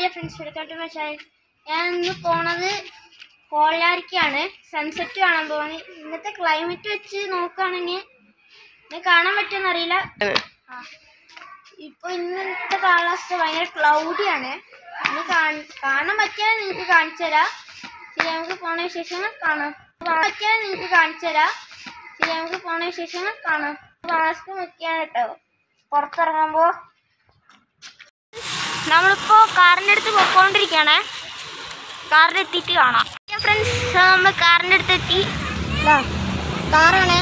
Dear friends welcome to my channel ഞാൻ ഇന്ന് പോണത് കോളാരിക്കാണ് സൺസെറ്റ് കാണാൻ പോകുന്നത് ഇന്നത്തെ ക്ലൈമറ്റ് വെച്ച് നോക്കുകയാണെങ്കിൽ ഇത് കാണാൻ പറ്റുമെന്ന് അറിയില്ല ആ ഇപ്പൊ ഇന്നത്തെ കാലാവസ്ഥ ഭയങ്കര ക്ലൗഡിയാണ് ഇനി കാണ്- കാണാൻ പറ്റിയാൽ നിങ്ങൾക്ക് കാണിച്ചു തരാം ശരി നമുക്ക് പോണ വിശേഷങ്ങൾ കാണാം കാണാൻ പറ്റിയാൽ നിങ്ങൾക്ക് കാണിച്ചു തരാം ശരി നമുക്ക് പോണ വിശേഷങ്ങൾ കാണാം മാസ്ക് മുക്കിയാണ് കേട്ടോ പുറത്തിറങ്ങുമ്പോൾ നമ്മളിപ്പോ കാറിന്റെ അടുത്ത് പോയിക്കൊണ്ടിരിക്കുകയാണ് കാറിൽ എത്തിയിട്ട് കാണാം ഫ്രണ്ട്സ് നമ്മൾ കാറിന്റെ അടുത്ത് എത്തി കാറാണ്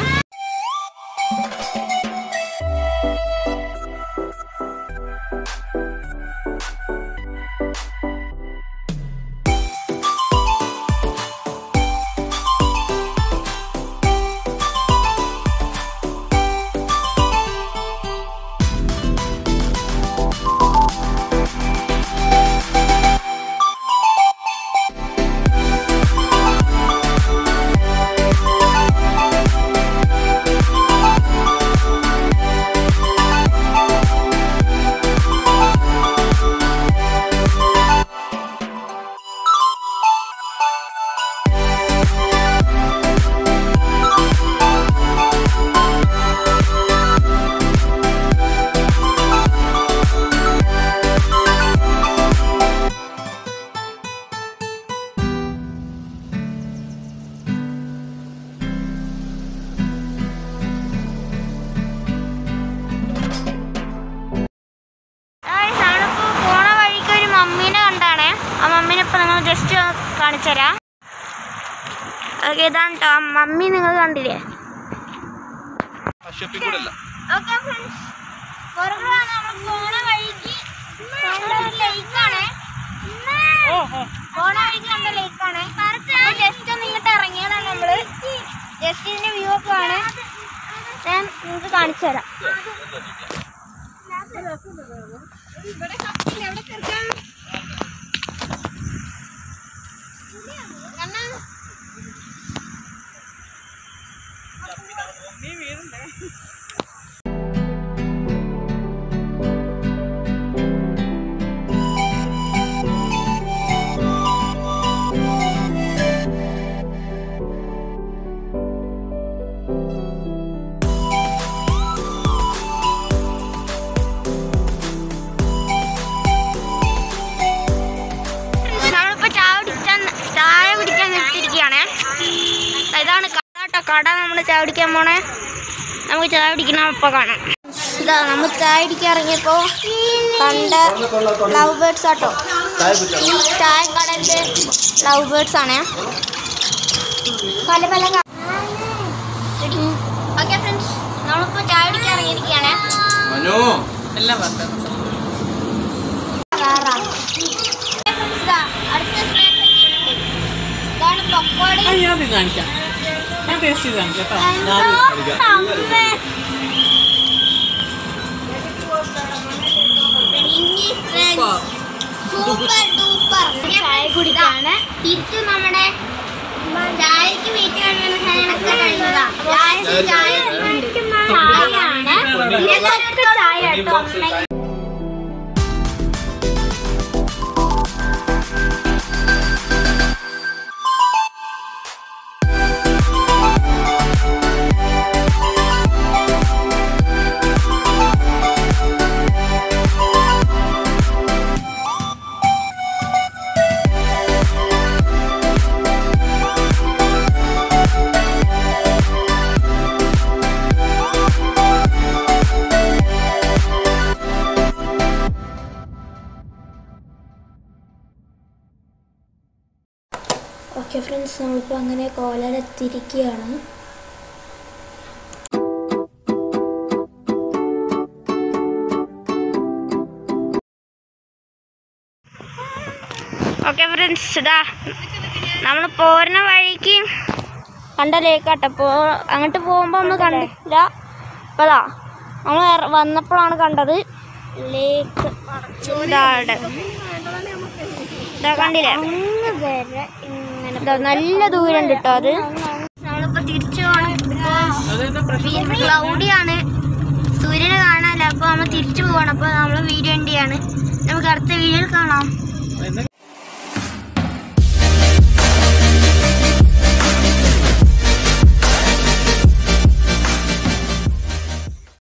നമ്മളിപ്പോ പോണ വഴിക്ക് ഒരു മമ്മീനെ കണ്ടാണ് ആ മമ്മീനെ ഇപ്പൊ നിങ്ങൾ ജസ്റ്റ് കാണിച്ചു തരാം ഓക്കെ ഇതാണ് ട്ടോ ആ മമ്മി നിങ്ങൾ കണ്ടില്ലേ അശ്വപ്പിക്കൂടല്ല ഓക്കെ ഫ്രണ്ട്സ് പുറകിലാണ് നമ്മൾ പോണ വഴിക്ക് കണ്ട ഒരു ലേക്കാണ് പോണ വഴിക്ക് കണ്ട ലേക്കാണ് ജസ്റ്റ് ഒന്ന് ഇങ്ങോട്ട് ഇറങ്ങിയതാണ് നമ്മള് ജസ്റ്റ് ഇതിന്റെ വ്യൂ ഒക്കെ ആണ് ഞാൻ നിങ്ങൾക്ക് കാണിച്ചു തരാം നമ്മളിപ്പോ ചായ കുടിക്കാൻ ചായ കുടിക്കാൻ നിർത്തിയിരിക്കുകയാണ് ഇതാണ് കട കേട്ടോ കട നമ്മൾ ചായ കുടിക്കാൻ പോണേ നമുക്ക് ചായ കുടിക്കണം ഇപ്പൊ കാണാം ഇതാ നമ്മൾ ചായ കുടിക്കാൻ ഇറങ്ങിയപ്പോ കണ്ട ലവ് ബേർഡ്സ് ആട്ടോ ഈ ചായ കടന്റെ ലവ് ബേർഡ്സ് ആണ് പല പല ഓക്കെ ഫ്രണ്ട്സ് നമ്മളിപ്പോ ചായ കുടിക്കാൻ ഇറങ്ങിയിരിക്കുകയാണ് മനു എല്ലാം പറഞ്ഞു വേറെ ഇതാ, അടുത്ത snack വെച്ചിട്ടുണ്ട്. ഇതാണ് പക്കോട ഞാൻ ഇത് കാണിക്കാം ഞാൻ ടേസ്റ്റ് ചെയ്ത് കാണിക്കാം കേട്ടോ ഞാൻ സൂപ്പർ ഡൂപ്പർ ചായ കുടിക്കാണ് തിരിച്ചു നമ്മുടെ ചായക്ക് വീട്ടിൽ സാധനങ്ങളൊക്കെ കഴിഞ്ഞതാ ചായ ചായ ചായയാണ് ഇന്നത്തെ ചായ കേട്ടോ അമ്മ ഓക്കെ ഫ്രണ്ട്സ് നമ്മളിപ്പോൾ അങ്ങനെ കോലാലെത്തിയിരിക്കുകയാണ് ഓക്കെ ഫ്രണ്ട്സ് ഇതാ നമ്മൾ പോരുന്ന വഴിക്ക് കണ്ട ലേക്കാട്ടോ പോ അങ്ങോട്ട് പോകുമ്പോൾ നമ്മൾ കണ്ടില്ല അപ്പോൾ അതാ നമ്മൾ വന്നപ്പോഴാണ് കണ്ടത് ലേക്ക് ഇതാടെ ഇതാ കണ്ടില്ലേ ഇതാ നല്ല ദൂരം ഉണ്ട് കേട്ടോ അത് നമ്മളിപ്പോ തിരിച്ചു പോകണം അതെന്താ പ്രശ്നം ക്ലൗഡിയാണ് സൂര്യനെ കാണാനില്ല അപ്പൊ നമ്മൾ തിരിച്ചു പോകണം അപ്പൊ നമ്മൾ വീഡിയോ ഉണ്ട് ചെയ്യാണ് നമുക്ക് അടുത്ത വീഡിയോയിൽ കാണാം എന്നാ